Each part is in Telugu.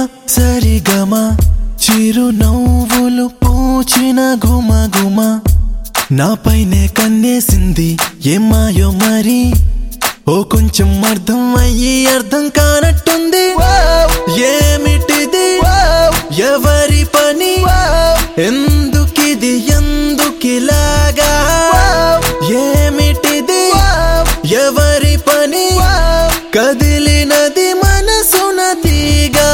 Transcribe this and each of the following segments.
సరిగమ చిరునవ్వులు పూచిన గుమ గుమ నాపైనే కన్నేసింది ఏమాయో మరి ఓ కొంచెం అర్థం అయ్యి అర్థం కానట్టుంది ఏమిటిది ఎవరి పని ఎందుకిది ఎందుకిలాగా ఏమిటిది ఎవరి పని కదిలినది మనసున తీగా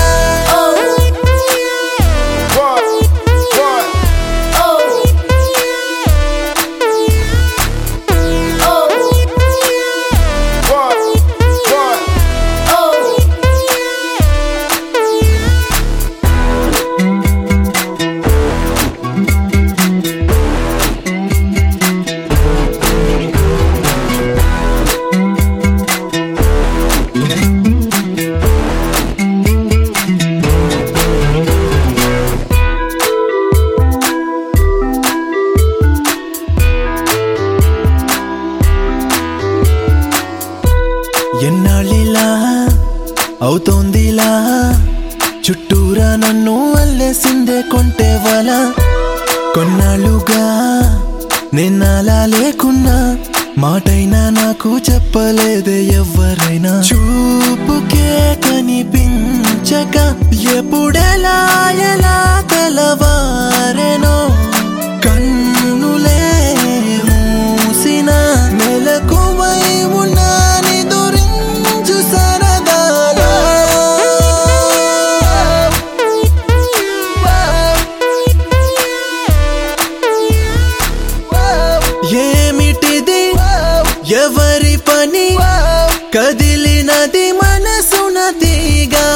ఎన్నాళ్ళిలా అవుతోందిలా చుట్టూరా నన్ను అల్లేసిందే కొంటే వల కొన్నాళ్ళుగా నిన్నలా లేకున్నా మాటైనా నాకు చెప్పలేదే ఎవ్వరైనా చూపుకే కనిపించక ఎప్పుడెలా ఎలా తెలవారెనో కన్నులే మూసిన మెలకువై ఉన్నాని దురించు సరదాలో ఏమిటిది ఎవరి పని కదిలినది మనసున తీగా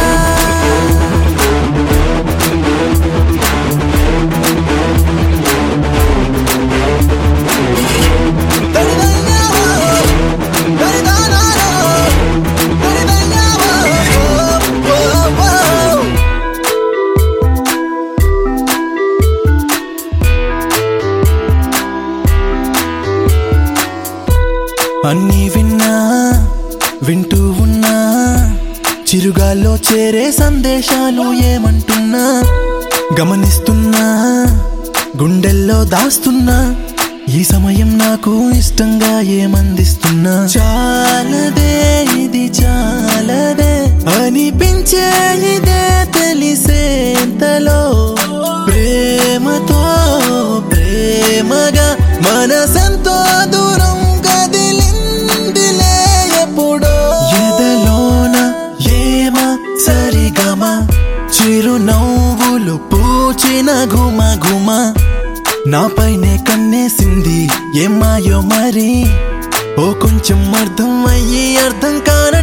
అన్నీ విన్నా వింటూ ఉన్నా చిరుగాల్లో చేరే సందేశాలు ఏమంటున్నా గమనిస్తున్నా గుండెల్లో దాస్తున్నా ఈ సమయం నాకు ఇష్టంగా ఏమందిస్తున్నా చాలదే ఇది చాలదే అనిపించే ఇదే తెలిసేంతలో ప్రేమతో ప్రేమగా మనసంతో దూరం కదిలిందిలే ఎప్పుడో ఎదలోన ఏమ సరిగమ చిరునవ్వులు పూచిన గుమ గుమ నాపైనే కన్నేసింది ఏమాయో మరి ఓ కొంచెం అర్థం అయ్యి అర్థం కాన